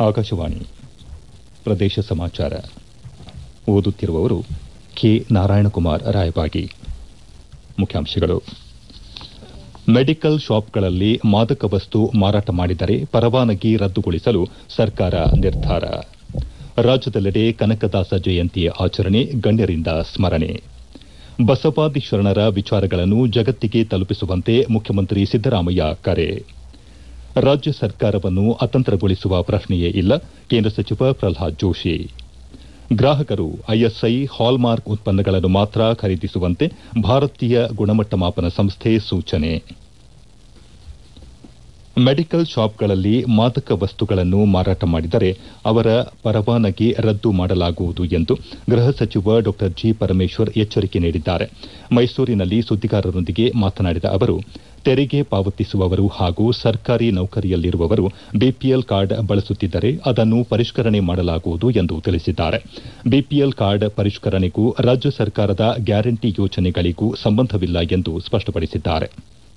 ಆಕಾಶವಾಣಿ ಪ್ರದೇಶ ಸಮಾಚಾರ ಓದುತ್ತಿರುವವರು ಕೆ ನಾರಾಯಣಕುಮಾರ್ ರಾಯಬಾಗಿ ಮುಖ್ಯಾಂಶಗಳು ಮೆಡಿಕಲ್ ಶಾಪ್ಗಳಲ್ಲಿ ಮಾದಕ ವಸ್ತು ಮಾರಾಟ ಮಾಡಿದರೆ ಪರವಾನಗಿ ರದ್ದುಗೊಳಿಸಲು ಸರ್ಕಾರ ನಿರ್ಧಾರ ರಾಜ್ಯದೆಲ್ಲೆಡೆ ಕನಕದಾಸ ಜಯಂತಿ ಆಚರಣೆ ಗಣ್ಯರಿಂದ ಸ್ಮರಣೆ ಬಸವಾದಿ ಶರಣರ ವಿಚಾರಗಳನ್ನು ಜಗತ್ತಿಗೆ ತಲುಪಿಸುವಂತೆ ಮುಖ್ಯಮಂತ್ರಿ ಸಿದ್ದರಾಮಯ್ಯ ಕರೆ ರಾಜ್ಯ ಸರ್ಕಾರವನ್ನು ಅತಂತ್ರಗೊಳಿಸುವ ಪ್ರಶ್ನೆಯೇ ಇಲ್ಲ ಕೇಂದ್ರ ಸಚಿವ ಪ್ರಹ್ಲಾದ್ ಜೋಶಿ ಗ್ರಾಹಕರು ಐಎಸ್ಐ ಹಾಲ್ಮಾರ್ಕ್ ಉತ್ಪನ್ನಗಳನ್ನು ಮಾತ್ರ ಖರೀದಿಸುವಂತೆ ಭಾರತೀಯ ಗುಣಮಟ್ಟ ಮಾಪನ ಸಂಸ್ಥೆ ಸೂಚನೆ ಮೆಡಿಕಲ್ ಶಾಪ್ಗಳಲ್ಲಿ ಮಾದಕ ವಸ್ತುಗಳನ್ನು ಮಾರಾಟ ಮಾಡಿದರೆ ಅವರ ಪರವಾನಗಿ ರದ್ದು ಮಾಡಲಾಗುವುದು ಎಂದು ಗೃಹ ಸಚಿವ ಡಾ ಜಿ ಪರಮೇಶ್ವರ್ ಎಚ್ಚರಿಕೆ ನೀಡಿದ್ದಾರೆ ಮೈಸೂರಿನಲ್ಲಿ ಸುದ್ದಿಗಾರರೊಂದಿಗೆ ಮಾತನಾಡಿದ ಅವರು ತೆರಿಗೆ ಪಾವತಿಸುವವರು ಹಾಗೂ ಸರ್ಕಾರಿ ನೌಕರಿಯಲ್ಲಿರುವವರು ಬಿಪಿಎಲ್ ಕಾರ್ಡ್ ಬಳಸುತ್ತಿದ್ದರೆ ಅದನ್ನು ಪರಿಷ್ಕರಣೆ ಮಾಡಲಾಗುವುದು ಎಂದು ತಿಳಿಸಿದ್ದಾರೆ ಬಿಪಿಎಲ್ ಕಾರ್ಡ್ ಪರಿಷ್ಕರಣೆಗೂ ರಾಜ್ಯ ಸರ್ಕಾರದ ಗ್ಯಾರಂಟಿ ಯೋಜನೆಗಳಿಗೂ ಸಂಬಂಧವಿಲ್ಲ ಎಂದು ಸ್ಪಷ್ಟಪಡಿಸಿದ್ದಾರೆ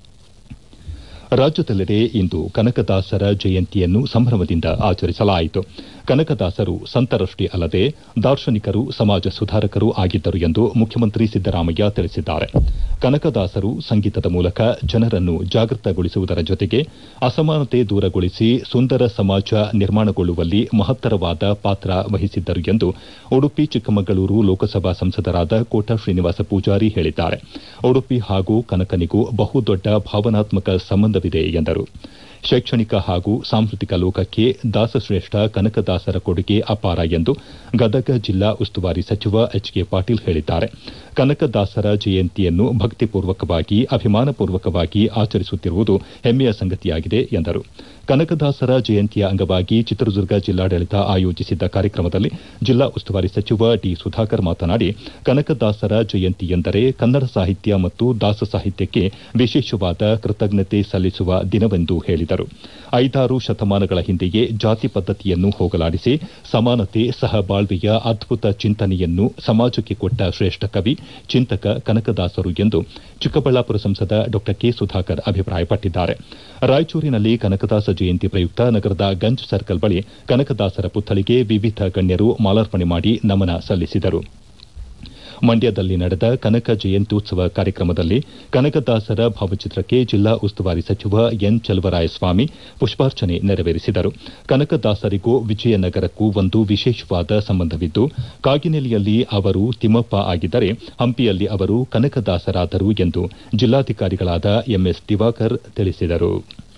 ರಾಜ್ಯದೆಲ್ಲೆಡೆ ಇಂದು ಕನಕದಾಸರ ಜಯಂತಿಯನ್ನು ಸಂಭ್ರಮದಿಂದ ಆಚರಿಸಲಾಯಿತು ಕನಕದಾಸರು ಸಂತರಷ್ಟೇ ಅಲ್ಲದೆ ದಾರ್ಶನಿಕರು ಸಮಾಜ ಸುಧಾರಕರೂ ಆಗಿದ್ದರು ಎಂದು ಮುಖ್ಯಮಂತ್ರಿ ಸಿದ್ದರಾಮಯ್ಯ ತಿಳಿಸಿದ್ದಾರೆ ಕನಕದಾಸರು ಸಂಗೀತದ ಮೂಲಕ ಜನರನ್ನು ಜಾಗೃತಗೊಳಿಸುವುದರ ಜೊತೆಗೆ ಅಸಮಾನತೆ ದೂರಗೊಳಿಸಿ ಸುಂದರ ಸಮಾಜ ನಿರ್ಮಾಣಗೊಳ್ಳುವಲ್ಲಿ ಮಹತ್ತರವಾದ ಪಾತ್ರ ವಹಿಸಿದ್ದರು ಎಂದು ಉಡುಪಿ ಚಿಕ್ಕಮಗಳೂರು ಲೋಕಸಭಾ ಸಂಸದರಾದ ಕೋಟಾ ಶ್ರೀನಿವಾಸ ಪೂಜಾರಿ ಹೇಳಿದ್ದಾರೆ ಉಡುಪಿ ಹಾಗೂ ಕನಕನಿಗೂ ಬಹುದೊಡ್ಡ ಭಾವನಾತ್ಮಕ ಸಂಬಂಧವಿದೆ ಎಂದರು ಶೈಕ್ಷಣಿಕ ಹಾಗೂ ಸಾಂಸ್ಕೃತಿಕ ಲೋಕಕ್ಕೆ ದಾಸಶ್ರೇಷ್ಠ ಕನಕದಾಸರ ಕೊಡುಗೆ ಅಪಾರ ಎಂದು ಗದಗ ಜಿಲ್ಲಾ ಉಸ್ತುವಾರಿ ಸಚಿವ ಎಚ್ ಕೆ ಪಾಟೀಲ್ ಹೇಳಿದ್ದಾರೆ ಕನಕದಾಸರ ಜಯಂತಿಯನ್ನು ಭಕ್ತಿಪೂರ್ವಕವಾಗಿ ಅಭಿಮಾನಪೂರ್ವಕವಾಗಿ ಆಚರಿಸುತ್ತಿರುವುದು ಹೆಮ್ಮೆಯ ಸಂಗತಿಯಾಗಿದೆ ಎಂದರು ಕನಕದಾಸರ ಜಯಂತಿಯ ಅಂಗವಾಗಿ ಚಿತ್ರದುರ್ಗ ಜಿಲ್ಲಾಡಳಿತ ಆಯೋಜಿಸಿದ್ದ ಕಾರ್ಯಕ್ರಮದಲ್ಲಿ ಜಿಲ್ಲಾ ಉಸ್ತುವಾರಿ ಸಚಿವ ಡಿ ಸುಧಾಕರ್ ಮಾತನಾಡಿ ಕನಕದಾಸರ ಜಯಂತಿ ಎಂದರೆ ಕನ್ನಡ ಸಾಹಿತ್ಯ ಮತ್ತು ದಾಸ ಸಾಹಿತ್ಯಕ್ಕೆ ವಿಶೇಷವಾದ ಕೃತಜ್ಞತೆ ಸಲ್ಲಿಸುವ ದಿನವೆಂದು ಹೇಳಿದರು ಐದಾರು ಶತಮಾನಗಳ ಹಿಂದೆಯೇ ಜಾತಿ ಪದ್ದತಿಯನ್ನು ಹೋಗಲಾಡಿಸಿ ಸಮಾನತೆ ಸಹಬಾಳ್ವೆಯ ಅದ್ಭುತ ಚಿಂತನೆಯನ್ನು ಸಮಾಜಕ್ಕೆ ಕೊಟ್ಟ ಶ್ರೇಷ್ಠ ಕವಿ ಚಿಂತಕ ಕನಕದಾಸರು ಎಂದು ಚಿಕ್ಕಬಳ್ಳಾಪುರ ಸಂಸದ ಡಾ ಕೆ ಸುಧಾಕರ್ ಅಭಿಪ್ರಾಯಪಟ್ಟಿದ್ದಾರೆ ರಾಯಚೂರಿನಲ್ಲಿ ಕನಕದಾಸ ಜಯಂತಿ ಪ್ರಯುಕ್ತ ನಗರದ ಗಂಜ್ ಸರ್ಕಲ್ ಬಳಿ ಕನಕದಾಸರ ಪುತ್ಥಳಿಗೆ ವಿವಿಧ ಗಣ್ಯರು ಮಾಲಾರ್ಪಣೆ ಮಾಡಿ ನಮನ ಸಲ್ಲಿಸಿದರು ಮಂಡ್ಯದಲ್ಲಿ ನಡೆದ ಕನಕ ಜಯಂತ್ಯುತ್ಸವ ಕಾರ್ಯಕ್ರಮದಲ್ಲಿ ಕನಕದಾಸರ ಭಾವಚಿತ್ರಕ್ಕೆ ಜಿಲ್ಲಾ ಉಸ್ತುವಾರಿ ಸಚಿವ ಎನ್ ಚಲುವರಾಯಸ್ವಾಮಿ ಪುಷ್ಪಾರ್ಚನೆ ನೆರವೇರಿಸಿದರು ಕನಕದಾಸರಿಗೂ ವಿಜಯನಗರಕ್ಕೂ ಒಂದು ವಿಶೇಷವಾದ ಸಂಬಂಧವಿದ್ದು ಕಾಗಿನೆಲೆಯಲ್ಲಿ ಅವರು ತಿಮ್ಮಪ್ಪ ಆಗಿದ್ದರೆ ಹಂಪಿಯಲ್ಲಿ ಅವರು ಕನಕದಾಸರಾದರು ಎಂದು ಜಿಲ್ಲಾಧಿಕಾರಿಗಳಾದ ಎಂಎಸ್ ದಿವಾಕರ್ ತಿಳಿಸಿದರು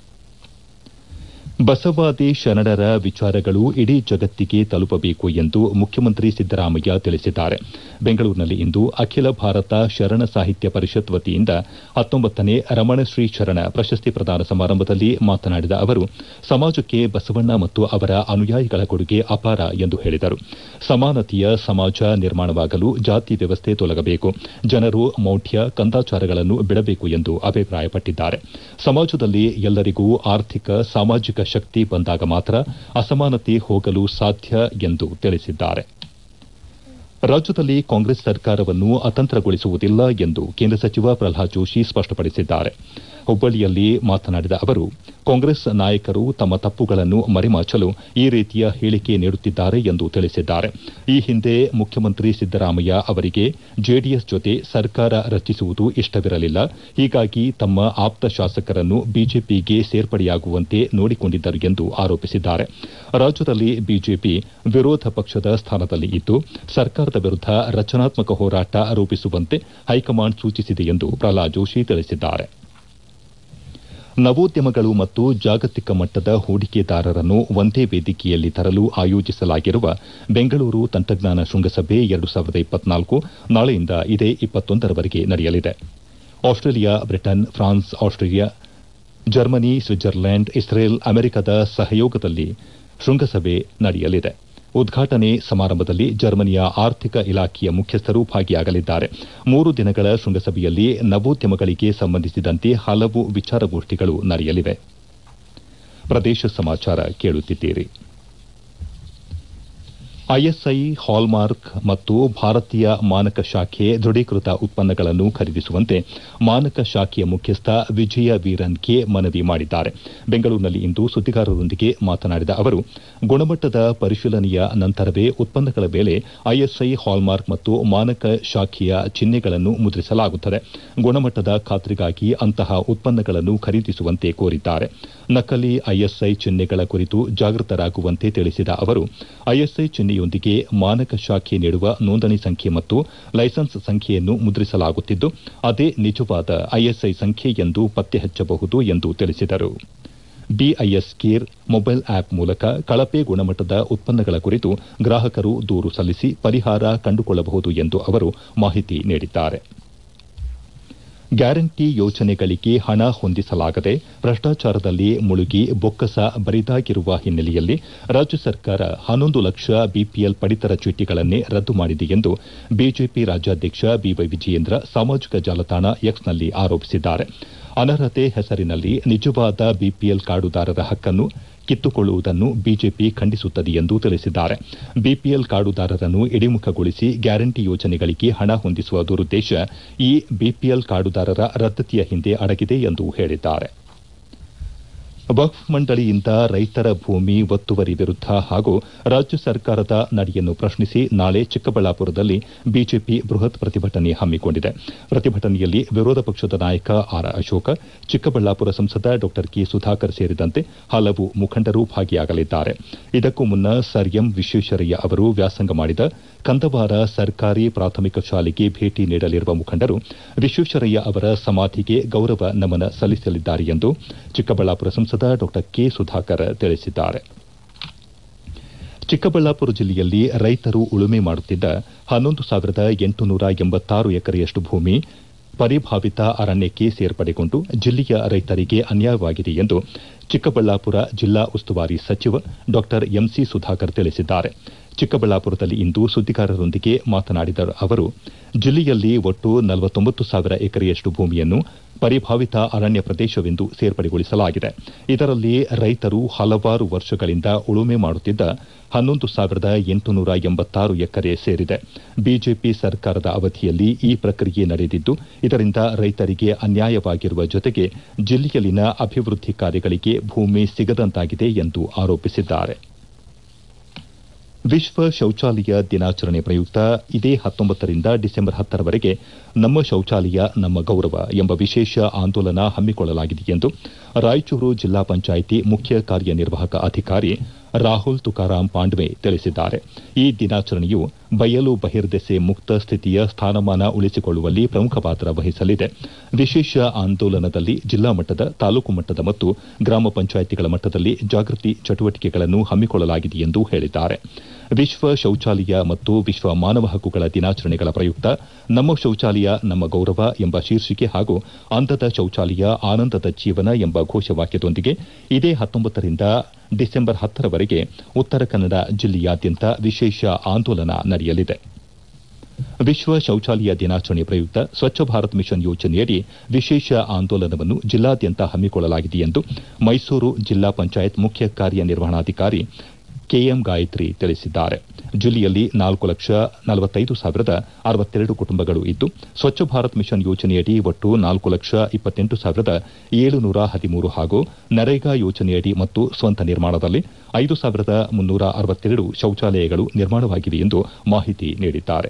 ಬಸವಾದಿ ಶರಣರ ವಿಚಾರಗಳು ಇಡೀ ಜಗತ್ತಿಗೆ ತಲುಪಬೇಕು ಎಂದು ಮುಖ್ಯಮಂತ್ರಿ ಸಿದ್ದರಾಮಯ್ಯ ತಿಳಿಸಿದ್ದಾರೆ ಬೆಂಗಳೂರಿನಲ್ಲಿಂದು ಅಖಿಲ ಭಾರತ ಶರಣ ಸಾಹಿತ್ಯ ಪರಿಷತ್ ವತಿಯಿಂದ ಹತ್ತೊಂಬತ್ತನೇ ರಮಣಶ್ರೀ ಶರಣ ಪ್ರಶಸ್ತಿ ಪ್ರದಾನ ಸಮಾರಂಭದಲ್ಲಿ ಮಾತನಾಡಿದ ಅವರು ಸಮಾಜಕ್ಕೆ ಬಸವಣ್ಣ ಮತ್ತು ಅವರ ಅನುಯಾಯಿಗಳ ಕೊಡುಗೆ ಅಪಾರ ಎಂದು ಹೇಳಿದರು ಸಮಾನತೆಯ ಸಮಾಜ ನಿರ್ಮಾಣವಾಗಲು ಜಾತಿ ವ್ಯವಸ್ಥೆ ತೊಲಗಬೇಕು ಜನರು ಮೌಢ್ಯ ಕಂದಾಚಾರಗಳನ್ನು ಬಿಡಬೇಕು ಎಂದು ಅಭಿಪ್ರಾಯಪಟ್ಟಿದ್ದಾರೆ ಸಮಾಜದಲ್ಲಿ ಎಲ್ಲರಿಗೂ ಆರ್ಥಿಕ ಸಾಮಾಜಿಕ ಶಕ್ತಿ ಬಂದಾಗ ಮಾತ್ರ ಅಸಮಾನತೆ ಹೋಗಲು ಸಾಧ್ಯ ಎಂದು ತಿಳಿಸಿದ್ದಾರೆ ರಾಜ್ಯದಲ್ಲಿ ಕಾಂಗ್ರೆಸ್ ಸರ್ಕಾರವನ್ನು ಅತಂತ್ರಗೊಳಿಸುವುದಿಲ್ಲ ಎಂದು ಕೇಂದ್ರ ಸಚಿವ ಪ್ರಹ್ಲಾದ್ ಜೋಶಿ ಸ್ಪಷ್ಟಪಡಿಸಿದ್ದಾರೆ ಹುಬ್ಬಳ್ಳಿಯಲ್ಲಿ ಮಾತನಾಡಿದ ಅವರು ಕಾಂಗ್ರೆಸ್ ನಾಯಕರು ತಮ್ಮ ತಪ್ಪುಗಳನ್ನು ಮರೆಮಾಚಲು ಈ ರೀತಿಯ ಹೇಳಿಕೆ ನೀಡುತ್ತಿದ್ದಾರೆ ಎಂದು ತಿಳಿಸಿದ್ದಾರೆ ಈ ಹಿಂದೆ ಮುಖ್ಯಮಂತ್ರಿ ಸಿದ್ದರಾಮಯ್ಯ ಅವರಿಗೆ ಜೆಡಿಎಸ್ ಜೊತೆ ಸರ್ಕಾರ ರಚಿಸುವುದು ಇಷ್ಟವಿರಲಿಲ್ಲ ಹೀಗಾಗಿ ತಮ್ಮ ಆಪ್ತ ಶಾಸಕರನ್ನು ಬಿಜೆಪಿಗೆ ಸೇರ್ಪಡೆಯಾಗುವಂತೆ ನೋಡಿಕೊಂಡಿದ್ದರು ಎಂದು ಆರೋಪಿಸಿದ್ದಾರೆ ರಾಜ್ಯದಲ್ಲಿ ಬಿಜೆಪಿ ವಿರೋಧ ಪಕ್ಷದ ಸ್ಥಾನದಲ್ಲಿ ಇದ್ದು ಸರ್ಕಾರದ ವಿರುದ್ಧ ರಚನಾತ್ಮಕ ಹೋರಾಟ ರೂಪಿಸುವಂತೆ ಹೈಕಮಾಂಡ್ ಸೂಚಿಸಿದೆ ಎಂದು ಪ್ರಹ್ಲಾದ್ ಜೋಶಿ ತಿಳಿಸಿದ್ದಾರೆ ನವೋದ್ಯಮಗಳು ಮತ್ತು ಜಾಗತಿಕ ಮಟ್ಟದ ಹೂಡಿಕೆದಾರರನ್ನು ಒಂದೇ ವೇದಿಕೆಯಲ್ಲಿ ತರಲು ಆಯೋಜಿಸಲಾಗಿರುವ ಬೆಂಗಳೂರು ತಂತ್ರಜ್ಞಾನ ಶೃಂಗಸಭೆ ಎರಡು ಸಾವಿರದ ಇಪ್ಪತ್ನಾಲ್ಕು ನಾಳೆಯಿಂದ ಇದೇ ಇಪ್ಪತ್ತೊಂದರವರೆಗೆ ನಡೆಯಲಿದೆ Australia Britain France Australia Germany Switzerland Israel ಅಮೆರಿಕದ ಸಹಯೋಗದಲ್ಲಿ ಶೃಂಗಸಭೆ ನಡೆಯಲಿದೆ ಉದ್ಘಾಟನೆ ಸಮಾರಂಭದಲ್ಲಿ ಜರ್ಮನಿಯ ಆರ್ಥಿಕ ಇಲಾಖೆಯ ಮುಖ್ಯಸ್ಥರು ಭಾಗಿಯಾಗಲಿದ್ದಾರೆ ಮೂರು ದಿನಗಳ ಶೃಂಗಸಭೆಯಲ್ಲಿ ನವೋದ್ಯಮಗಳಿಗೆ ಸಂಬಂಧಿಸಿದಂತೆ ಹಲವು ವಿಚಾರಗೋಷ್ಠಿಗಳು ನಡೆಯಲಿವೆ ಪ್ರದೇಶ ಸಮಾಚಾರ ಕೇಳುತ್ತಿದ್ದೀರಿ ಐಎಸ್ಐ ಹಾಲ್ಮಾರ್ಕ್ ಮತ್ತು ಭಾರತೀಯ ಮಾನಕ ಶಾಖೆ ದೃಢೀಕೃತ ಉತ್ಪನ್ನಗಳನ್ನು ಖರೀದಿಸುವಂತೆ ಮಾನಕ ಶಾಖೆಯ ಮುಖ್ಯಸ್ಥ ವಿಜಯ ವೀರನ್ಗೆ ಮನವಿ ಮಾಡಿದ್ದಾರೆ ಬೆಂಗಳೂರಿನಲ್ಲಿಂದು ಸುದ್ದಿಗಾರರೊಂದಿಗೆ ಮಾತನಾಡಿದ ಅವರು ಗುಣಮಟ್ಟದ ಪರಿಶೀಲನೆಯ ನಂತರವೇ ಉತ್ಪನ್ನಗಳ ಮೇಲೆ ಐಎಸ್ಐ ಹಾಲ್ಮಾರ್ಕ್ ಮತ್ತು ಮಾನಕ ಶಾಖೆಯ ಚಿಹ್ನೆಗಳನ್ನು ಮುದ್ರಿಸಲಾಗುತ್ತದೆ ಗುಣಮಟ್ಟದ ಖಾತ್ರಿಗಾಗಿ ಅಂತಹ ಉತ್ಪನ್ನಗಳನ್ನು ಖರೀದಿಸುವಂತೆ ಕೋರಿದ್ದಾರೆ ನಕಲಿ ಐಎಸ್ಐ ಚಿಹ್ನೆಗಳ ಕುರಿತು ಜಾಗೃತರಾಗುವಂತೆ ತಿಳಿಸಿದ ಅವರು ಐಎಸ್ಐ ಚಿಹ್ನೆಯೊಂದಿಗೆ ಮಾನಕ ಶಾಖೆ ನೀಡುವ ನೋಂದಣಿ ಸಂಖ್ಯೆ ಮತ್ತು ಲೈಸೆನ್ಸ್ ಸಂಖ್ಯೆಯನ್ನು ಮುದ್ರಿಸಲಾಗುತ್ತಿದ್ದು ಅದೇ ನಿಜವಾದ ಐಎಸ್ಐ ಸಂಖ್ಯೆ ಎಂದು ಪತ್ತೆ ಹಚ್ಚಬಹುದು ಎಂದು ತಿಳಿಸಿದರು ಬಿಐಎಸ್ ಕೇರ್ ಮೊಬೈಲ್ ಆಪ್ ಮೂಲಕ ಕಳಪೆ ಗುಣಮಟ್ಟದ ಉತ್ಪನ್ನಗಳ ಕುರಿತು ಗ್ರಾಹಕರು ದೂರು ಸಲ್ಲಿಸಿ ಪರಿಹಾರ ಕಂಡುಕೊಳ್ಳಬಹುದು ಎಂದು ಅವರು ಮಾಹಿತಿ ನೀಡಿದ್ದಾರೆ ಗ್ಯಾರಂಟಿ ಯೋಜನೆಗಳಿಗೆ ಹಣ ಹೊಂದಿಸಲಾಗದೆ ಭ್ರಷ್ಟಾಚಾರದಲ್ಲಿ ಮುಳುಗಿ ಬೊಕ್ಕಸ ಬರಿದಾಗಿರುವ ಹಿನ್ನೆಲೆಯಲ್ಲಿ ರಾಜ್ಯ ಸರ್ಕಾರ ಹನ್ನೊಂದು ಲಕ್ಷ ಬಿಪಿಎಲ್ ಪಡಿತರ ಚೀಟಿಗಳನ್ನೇ ರದ್ದು ಮಾಡಿದೆ ಎಂದು ಬಿಜೆಪಿ ರಾಜ್ಯಾಧ್ಯಕ್ಷ ಬಿವೈ ವಿಜಯೇಂದ್ರ ಸಾಮಾಜಿಕ ಜಾಲತಾಣ ಎಕ್ಸ್ನಲ್ಲಿ ಆರೋಪಿಸಿದ್ದಾರೆ ಅನರ್ಹತೆ ಹೆಸರಿನಲ್ಲಿ ನಿಜವಾದ ಬಿಪಿಎಲ್ ಕಾರ್ಡುದಾರರ ಹಕ್ಕನ್ನು ಕಿತ್ತುಕೊಳ್ಳುವುದನ್ನು ಬಿಜೆಪಿ ಖಂಡಿಸುತ್ತದೆ ಎಂದು ತಿಳಿಸಿದ್ದಾರೆ ಬಿಪಿಎಲ್ ಕಾರ್ಡುದಾರರನ್ನು ಇಳಿಮುಖಗೊಳಿಸಿ ಗ್ಯಾರಂಟಿ ಯೋಜನೆಗಳಿಗೆ ಹಣ ಹೊಂದಿಸುವ ದುರುದ್ದೇಶ ಈ ಬಿಪಿಎಲ್ ಕಾರ್ಡುದಾರರ ರದ್ದತಿಯ ಹಿಂದೆ ಅಡಗಿದೆ ಎಂದು ಹೇಳಿದ್ದಾರೆ ವಕ್ಫ್ ಮಂಡಳಿಯಿಂದ ರೈತರ ಭೂಮಿ ಒತ್ತುವರಿ ವಿರುದ್ಧ ಹಾಗೂ ರಾಜ್ಯ ಸರ್ಕಾರದ ನಡೆಯನ್ನು ಪ್ರಶ್ನಿಸಿ ನಾಳೆ ಚಿಕ್ಕಬಳ್ಳಾಪುರದಲ್ಲಿ ಬಿಜೆಪಿ ಬೃಹತ್ ಪ್ರತಿಭಟನೆ ಹಮ್ಮಿಕೊಂಡಿದೆ ಪ್ರತಿಭಟನೆಯಲ್ಲಿ ವಿರೋಧ ಪಕ್ಷದ ನಾಯಕ ಆರ್ ಅಶೋಕ ಚಿಕ್ಕಬಳ್ಳಾಪುರ ಸಂಸದ ಡಾ ಕೆ ಸುಧಾಕರ್ ಸೇರಿದಂತೆ ಹಲವು ಮುಖಂಡರು ಭಾಗಿಯಾಗಲಿದ್ದಾರೆ ಇದಕ್ಕೂ ಮುನ್ನ ಸರ್ ಎಂ ವಿಶ್ವೇಶ್ವರಯ್ಯ ಅವರು ವ್ಯಾಸಂಗ ಮಾಡಿದ ಕಂದವಾರ ಸರ್ಕಾರಿ ಪ್ರಾಥಮಿಕ ಶಾಲೆಗೆ ಭೇಟಿ ನೀಡಲಿರುವ ಮುಖಂಡರು ವಿಶ್ವೇಶ್ವರಯ್ಯ ಅವರ ಸಮಾಧಿಗೆ ಗೌರವ ನಮನ ಸಲ್ಲಿಸಲಿದ್ದಾರೆ ಎಂದು ಚಿಕ್ಕಬಳ್ಳಾಪುರ ಸಂಸದ ಡಾ ಕೆ ಸುಧಾಕರ್ ತಿಳಿಸಿದ್ದಾರೆ ಚಿಕ್ಕಬಳ್ಳಾಪುರ ಜಿಲ್ಲೆಯಲ್ಲಿ ರೈತರು ಉಳುಮೆ ಮಾಡುತ್ತಿದ್ದ ಹನ್ನೊಂದು ಸಾವಿರದ ಎಂಟುನೂರ ಎಂಬತ್ತಾರು ಎಕರೆಯಷ್ಟು ಭೂಮಿ ಪರಿಭಾವಿತ ಅರಣ್ಯಕ್ಕೆ ಸೇರ್ಪಡೆಗೊಂಡು ಜಿಲ್ಲೆಯ ರೈತರಿಗೆ ಅನ್ಯಾಯವಾಗಿದೆ ಎಂದು ಚಿಕ್ಕಬಳ್ಳಾಪುರ ಜಿಲ್ಲಾ ಉಸ್ತುವಾರಿ ಸಚಿವ ಡಾ ಎಂಸಿ ಸುಧಾಕರ್ ತಿಳಿಸಿದ್ದಾರೆ ಚಿಕ್ಕಬಳ್ಳಾಪುರದಲ್ಲಿ ಇಂದು ಸುದ್ದಿಗಾರರೊಂದಿಗೆ ಮಾತನಾಡಿದ ಅವರು ಜಿಲ್ಲೆಯಲ್ಲಿ ಒಟ್ಟು ನಲವತ್ತೊಂಬತ್ತು ಸಾವಿರ ಎಕರೆಯಷ್ಟು ಭೂಮಿಯನ್ನು ಪರಿಭಾವಿತ ಅರಣ್ಯ ಪ್ರದೇಶವೆಂದು ಸೇರ್ಪಡೆಗೊಳಿಸಲಾಗಿದೆ ಇದರಲ್ಲಿ ರೈತರು ಹಲವಾರು ವರ್ಷಗಳಿಂದ ಉಳುಮೆ ಮಾಡುತ್ತಿದ್ದ ಹನ್ನೊಂದು ಸಾವಿರದ ಎಂಟುನೂರ ಎಂಬತ್ತಾರು ಎಕರೆ ಸೇರಿದೆ ಬಿಜೆಪಿ ಸರ್ಕಾರದ ಅವಧಿಯಲ್ಲಿ ಈ ಪ್ರಕ್ರಿಯೆ ನಡೆದಿದ್ದು ಇದರಿಂದ ರೈತರಿಗೆ ಅನ್ಯಾಯವಾಗಿರುವ ಜೊತೆಗೆ ಜಿಲ್ಲೆಯಲ್ಲಿನ ಅಭಿವೃದ್ಧಿ ಕಾರ್ಯಗಳಿಗೆ ಭೂಮಿ ಸಿಗದಂತಾಗಿದೆ ಎಂದು ಆರೋಪಿಸಿದ್ದಾರೆ ವಿಶ್ವ ಶೌಚಾಲಯ ದಿನಾಚರಣೆ ಪ್ರಯುಕ್ತ ಇದೇ ಹತ್ತೊಂಬತ್ತರಿಂದ ಡಿಸೆಂಬರ್ ಹತ್ತರವರೆಗೆ ನಮ್ಮ ಶೌಚಾಲಯ ನಮ್ಮ ಗೌರವ ಎಂಬ ವಿಶೇಷ ಆಂದೋಲನ ಹಮ್ಮಿಕೊಳ್ಳಲಾಗಿದೆ ಎಂದು ರಾಯಚೂರು ಜಿಲ್ಲಾ ಪಂಚಾಯಿತಿ ಮುಖ್ಯ ಕಾರ್ಯನಿರ್ವಾಹಕ ಅಧಿಕಾರಿ ರಾಹುಲ್ ತುಕಾರಾಂ ಪಾಂಡ್ವೆ ತಿಳಿಸಿದ್ದಾರೆ ಈ ದಿನಾಚರಣೆಯು ಬಯಲು ಬಹಿರ್ದೆಸೆ ಮುಕ್ತ ಸ್ಥಿತಿಯ ಸ್ಥಾನಮಾನ ಉಳಿಸಿಕೊಳ್ಳುವಲ್ಲಿ ಪ್ರಮುಖ ಪಾತ್ರ ವಹಿಸಲಿದೆ ವಿಶೇಷ ಆಂದೋಲನದಲ್ಲಿ ಜಿಲ್ಲಾ ಮಟ್ಟದ ತಾಲೂಕು ಮಟ್ಟದ ಮತ್ತು ಗ್ರಾಮ ಪಂಚಾಯಿತಿಗಳ ಮಟ್ಟದಲ್ಲಿ ಜಾಗೃತಿ ಚಟುವಟಿಕೆಗಳನ್ನು ಹಮ್ಮಿಕೊಳ್ಳಲಾಗಿದೆ ಎಂದು ಹೇಳಿದ್ದಾರೆ ವಿಶ್ವ ಶೌಚಾಲಯ ಮತ್ತು ವಿಶ್ವ ಮಾನವ ಹಕ್ಕುಗಳ ದಿನಾಚರಣೆಗಳ ಪ್ರಯುಕ್ತ ನಮ್ಮ ಶೌಚಾಲಯ ನಮ್ಮ ಗೌರವ ಎಂಬ ಶೀರ್ಷಿಕೆ ಹಾಗೂ ಅಂದದ ಶೌಚಾಲಯ ಆನಂದದ ಜೀವನ ಎಂಬ ಘೋಷವಾಕ್ಯದೊಂದಿಗೆ ಇದೇ ಹತ್ತೊಂಬತ್ತರಿಂದ ಡಿಸೆಂಬರ್ ಹತ್ತರವರೆಗೆ ಉತ್ತರ ಕನ್ನಡ ಜಿಲ್ಲೆಯಾದ್ಯಂತ ವಿಶೇಷ ಆಂದೋಲನ ನಡೆಯಲಿದೆ ವಿಶ್ವ ಶೌಚಾಲಯ ದಿನಾಚರಣೆ ಪ್ರಯುಕ್ತ ಸ್ವಚ್ಛ ಭಾರತ್ ಮಿಷನ್ ಯೋಜನೆಯಡಿ ವಿಶೇಷ ಆಂದೋಲನವನ್ನು ಜಿಲ್ಲಾದ್ಯಂತ ಹಮ್ಮಿಕೊಳ್ಳಲಾಗಿದೆ ಎಂದು ಮೈಸೂರು ಜಿಲ್ಲಾ ಪಂಚಾಯತ್ ಮುಖ್ಯ ಕಾರ್ಯನಿರ್ವಹಣಾಧಿಕಾರಿ ಕೆಎಂ ಗಾಯತ್ರಿ ತಿಳಿಸಿದ್ದಾರೆ ಜಿಲ್ಲೆಯಲ್ಲಿ ನಾಲ್ಕು ಲಕ್ಷ ನಲವತ್ತೈದು ಸಾವಿರದ ಅರವತ್ತೆರಡು ಕುಟುಂಬಗಳು ಇದ್ದು ಸ್ವಚ್ಛ ಭಾರತ್ ಮಿಷನ್ ಯೋಜನೆಯಡಿ ಒಟ್ಟು ನಾಲ್ಕು ಲಕ್ಷ ಇಪ್ಪತ್ತೆಂಟು ಸಾವಿರದ ಏಳುನೂರ ಹದಿಮೂರು ಹಾಗೂ ನರೇಗಾ ಯೋಜನೆಯಡಿ ಮತ್ತು ಸ್ವಂತ ನಿರ್ಮಾಣದಲ್ಲಿ ಐದು ಸಾವಿರದ ಮುನ್ನೂರ ಅರವತ್ತೆರಡು ಶೌಚಾಲಯಗಳು ನಿರ್ಮಾಣವಾಗಿವೆ ಎಂದು ಮಾಹಿತಿ ನೀಡಿದ್ದಾರೆ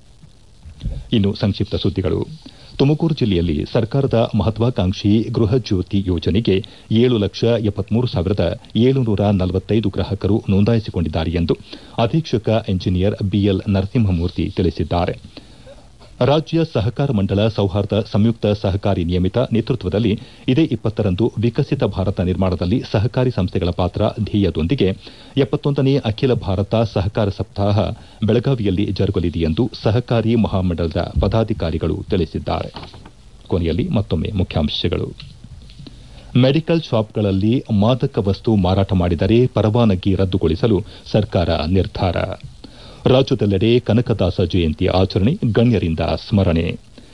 ಇನ್ನು ಸಂಕ್ಷಿಪ್ತ ಸುದ್ದಿಗಳು ತುಮಕೂರು ಜಿಲ್ಲೆಯಲ್ಲಿ ಸರ್ಕಾರದ ಮಹತ್ವಾಕಾಂಕ್ಷಿ ಗೃಹ ಜ್ಯೋತಿ ಯೋಜನೆಗೆ ಏಳು ಲಕ್ಷ ಎಪ್ಪತ್ಮೂರು ಸಾವಿರದ ಏಳುನೂರ ನಲವತ್ತೈದು ಗ್ರಾಹಕರು ನೋಂದಾಯಿಸಿಕೊಂಡಿದ್ದಾರೆ ಎಂದು ಅಧೀಕ್ಷಕ ಎಂಜಿನಿಯರ್ ಬಿಎಲ್ ನರಸಿಂಹಮೂರ್ತಿ ತಿಳಿಸಿದ್ದಾರೆ ರಾಜ್ಯ ಸಹಕಾರ ಮಂಡಳ ಸೌಹಾರ್ದ ಸಂಯುಕ್ತ ಸಹಕಾರಿ ನಿಯಮಿತ ನೇತೃತ್ವದಲ್ಲಿ ಇದೇ ಇಪ್ಪತ್ತರಂದು ವಿಕಸಿತ ಭಾರತ ನಿರ್ಮಾಣದಲ್ಲಿ ಸಹಕಾರಿ ಸಂಸ್ಥೆಗಳ ಪಾತ್ರ ಧ್ಯೇಯದೊಂದಿಗೆ ಎಪ್ಪತ್ತೊಂದನೇ ಅಖಿಲ ಭಾರತ ಸಹಕಾರ ಸಪ್ತಾಹ ಬೆಳಗಾವಿಯಲ್ಲಿ ಜರುಗಲಿದೆ ಎಂದು ಸಹಕಾರಿ ಮಹಾಮಂಡಳದ ಪದಾಧಿಕಾರಿಗಳು ತಿಳಿಸಿದ್ದಾರೆ ಕೊನೆಯಲ್ಲಿ ಮತ್ತೊಮ್ಮೆ ಮುಖ್ಯಾಂಶಗಳು ಮೆಡಿಕಲ್ ಶಾಪ್ಗಳಲ್ಲಿ ಮಾದಕ ವಸ್ತು ಮಾರಾಟ ಮಾಡಿದರೆ ಪರವಾನಗಿ ರದ್ದುಗೊಳಿಸಲು ಸರ್ಕಾರ ನಿರ್ಧಾರ ರಾಜ್ಯದೆಲ್ಲೆಡೆ ಕನಕದಾಸ ಜಯಂತಿ ಆಚರಣೆ ಗಣ್ಯರಿಂದ ಸ್ಮರಣೆ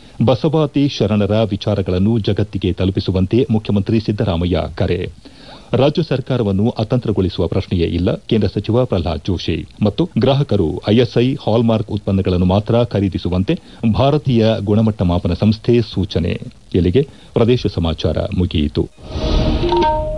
ಬಸವಾದಿ ಶರಣರ ವಿಚಾರಗಳನ್ನು ಜಗತ್ತಿಗೆ ತಲುಪಿಸುವಂತೆ ಮುಖ್ಯಮಂತ್ರಿ ಸಿದ್ದರಾಮಯ್ಯ ಕರೆ ರಾಜ್ಯ ಸರ್ಕಾರವನ್ನು ಅತಂತ್ರಗೊಳಿಸುವ ಪ್ರಶ್ನೆಯೇ ಇಲ್ಲ ಕೇಂದ್ರ ಸಚಿವ ಪ್ರಹ್ಲಾದ್ ಜೋಶಿ ಮತ್ತು ಗ್ರಾಹಕರು ಐಎಸ್ಐ ಹಾಲ್ಮಾರ್ಕ್ ಉತ್ಪನ್ನಗಳನ್ನು ಮಾತ್ರ ಖರೀದಿಸುವಂತೆ ಭಾರತೀಯ ಗುಣಮಟ್ಟ ಮಾಪನ ಸಂಸ್ಥೆ ಸೂಚನೆ ಇಲ್ಲಿಗೆ ಪ್ರದೇಶ ಸಮಾಚಾರ ಮುಗಿಯಿತು